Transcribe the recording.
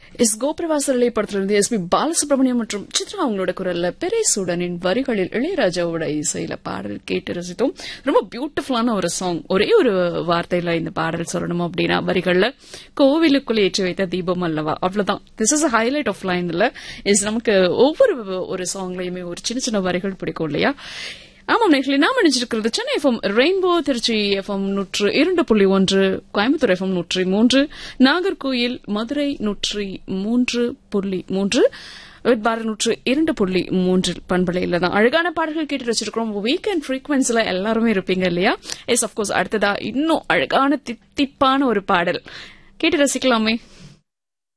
S கோபிரவாசரலை படத்திலிருந்து S B Balasubramaniam மற்றும் சித்ரா அவங்களோட குரல்ல பெரேசூடனின் வரிகளில் இளையராஜாவோட இசையில பாடல் கேட்டு ரசித்தோம் ரொம்ப பியூட்டிஃபுல்லான ஒரு சாங் ஒரே ஒரு வார்த்தையில இந்த பாடல் சொல்லணும் அப்படின்னா வரிகள்ல கோவிலுக்குள் ஏற்றி வைத்த தீபம் அல்லவா அவ்வளவுதான் திஸ் இஸ் ஹைலைட் ஆஃப் லைன்ல இஸ் நமக்கு ஒவ்வொரு ஒரு சாங்லயுமே ஒரு சின்ன சின்ன வரிகள் பிடிக்கும் இல்லையா ஆமாம் நேர்களே நாம் நினைச்சிருக்கிறது Chennai FM rainbow Tiruchi FM நூற்று இரண்டு புள்ளி ஒன்று கோயம்புத்தூர் எஃப்எம் நூற்றி மூன்று நாகர்கோயில் மதுரை நூற்றி மூன்று புள்ளி மூன்று பார நூற்று இரண்டு புள்ளி மூன்றில் பண்பலையில தான் அழகான பாடல்கள் கேட்டு வச்சிருக்கிறோம் வீக்கெண்ட் ஃப்ரீக்வன்சில எல்லாருமே இருப்பீங்க இல்லையா எஸ் அப்கோர்ஸ் அடுத்ததா இன்னும் அழகான தித்திப்பான ஒரு பாடல் கேட்டு ரசிக்கலாமே